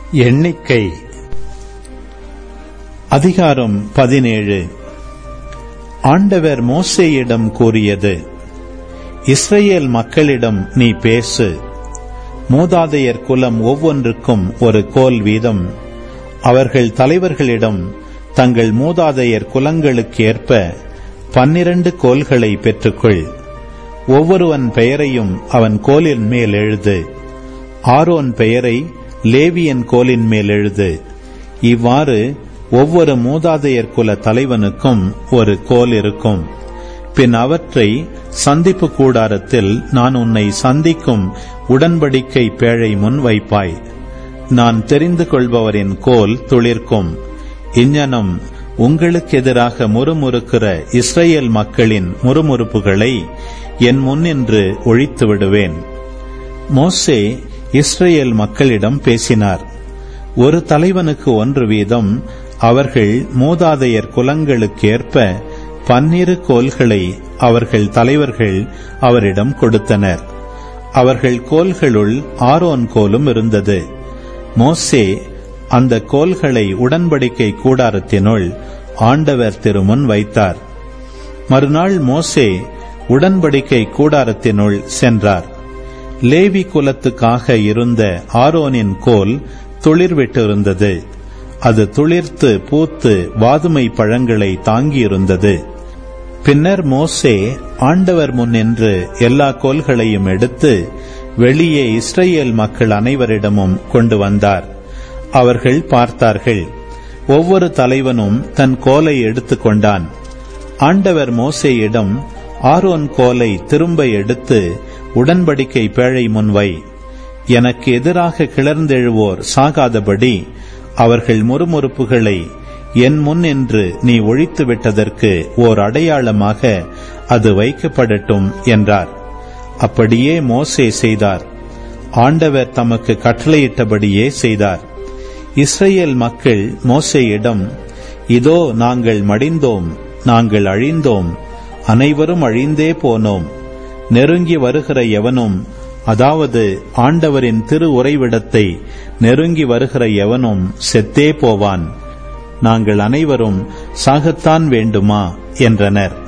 எண்ணிக்கை அதிகாரம் பதினேழு ஆண்டவர் மோசேயிடம் கூறியது இஸ்ரேல் மக்களிடம் நீ பேசு மூதாதையர் குலம் ஒவ்வொன்றுக்கும் ஒரு கோல் வீதம் அவர்கள் தலைவர்களிடம் தங்கள் மூதாதையர் குலங்களுக்கு ஏற்ப பன்னிரண்டு கோல்களை பெற்றுக்கொள் ஒவ்வொருவன் பெயரையும் அவன் கோலின் மேல் எழுது ஆரோன் பெயரை லேவியன் கோலின் மேல் எழுது இவ்வாறு ஒவ்வொரு மூதாதையர் குல தலைவனுக்கும் ஒரு கோல் இருக்கும் பின் அவற்றை சந்திப்பு கூடாரத்தில் நான் உன்னை சந்திக்கும் உடன்படிக்கை பேழை முன் வைப்பாய் நான் தெரிந்து கொள்பவரின் கோல் துளிர்க்கும் இஞ்ஞனம் உங்களுக்கு எதிராக முறுமுறுக்கிற இஸ்ரேல் மக்களின் முறுமுறுப்புகளை என் முன்னின்று ஒழித்து விடுவேன் மோசே இஸ்ரேல் மக்களிடம் பேசினார் ஒரு தலைவனுக்கு ஒன்று வீதம் அவர்கள் மூதாதையர் குலங்களுக்கேற்ப பன்னிரு கோல்களை அவர்கள் தலைவர்கள் அவரிடம் கொடுத்தனர் அவர்கள் கோல்களுள் ஆரோன் கோலும் இருந்தது மோசே அந்த கோல்களை உடன்படிக்கை கூடாரத்தினுள் ஆண்டவர் திருமுன் வைத்தார் மறுநாள் மோசே உடன்படிக்கை கூடாரத்தினுள் சென்றார் லேவி குலத்துக்காக இருந்த ஆரோனின் கோல் துளிர்விட்டிருந்தது அது துளிர்த்து பூத்து வாதுமை பழங்களை தாங்கியிருந்தது பின்னர் மோசே ஆண்டவர் முன்னின்று எல்லா கோல்களையும் எடுத்து வெளியே இஸ்ரேல் மக்கள் அனைவரிடமும் கொண்டு வந்தார் அவர்கள் பார்த்தார்கள் ஒவ்வொரு தலைவனும் தன் கோலை எடுத்துக்கொண்டான் ஆண்டவர் மோசேயிடம் ஆரோன் கோலை திரும்ப எடுத்து உடன்படிக்கை பேழை முன்வை எனக்கு எதிராக கிளர்ந்தெழுவோர் சாகாதபடி அவர்கள் முறுமுறுப்புகளை என் முன் என்று நீ ஒழித்து விட்டதற்கு ஓர் அடையாளமாக அது வைக்கப்படட்டும் என்றார் அப்படியே மோசே செய்தார் ஆண்டவர் தமக்கு கட்டளையிட்டபடியே செய்தார் இஸ்ரேல் மக்கள் மோசேயிடம் இதோ நாங்கள் மடிந்தோம் நாங்கள் அழிந்தோம் அனைவரும் அழிந்தே போனோம் நெருங்கி வருகிற எவனும் அதாவது ஆண்டவரின் திரு உறைவிடத்தை நெருங்கி வருகிற எவனும் செத்தே போவான் நாங்கள் அனைவரும் சாகத்தான் வேண்டுமா என்றனர்